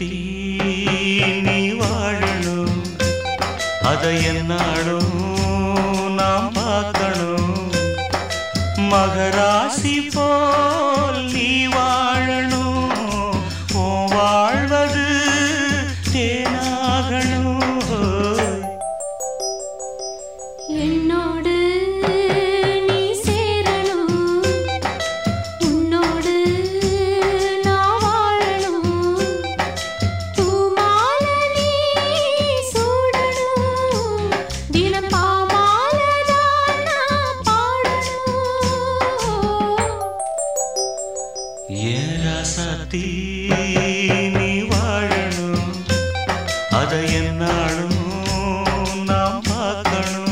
ராசாத்தி நீ வாழணும் அதை என்னாலும் நாம் பார்க்கணும் மகராசி போல் நீ வாழணும் உன் வாழ்வது தேனாகணும் என்னோடு நீ சேரணும் உன்னோடு நான் வாழணும் பூமாலை நீ சூடணும் தினம் பாமாலை தான் நான் பாடணும் ஏன் ராசாத்தி நீ வாழணும் அதை என்னாலும் நாம் பார்க்கணும்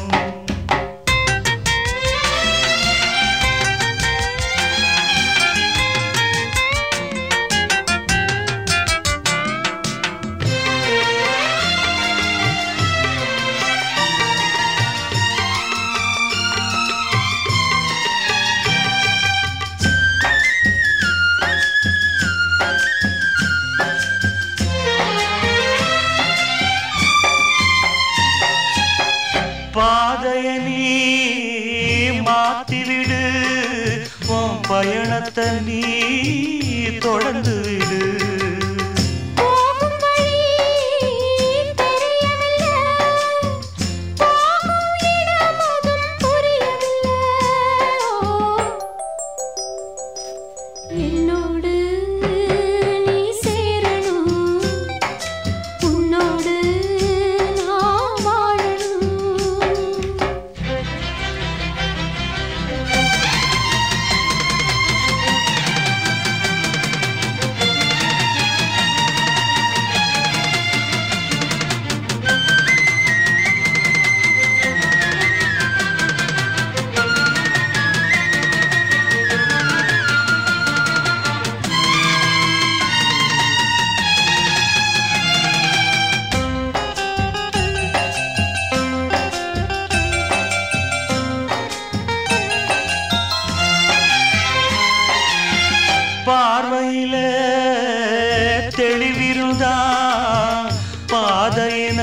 பாதைய நீ மாத்திவிடு உன் பயணத்தை நீ தொடர்ந்து விடு போகும் வழி தெரியவில்லை போகும் இடம் அதும் புரியவில்லை என்னோடு நீ சேரணும் உன்னோடு நான் வாழணும் பார்வையில தெளிவிருந்தா பாதையின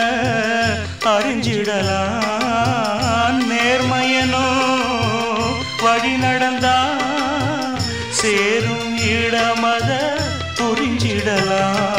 அறிஞ்சிடலாம் நேர்மையனோ வழி நடந்தா சேரும் இடமத புரிஞ்சிடலாம்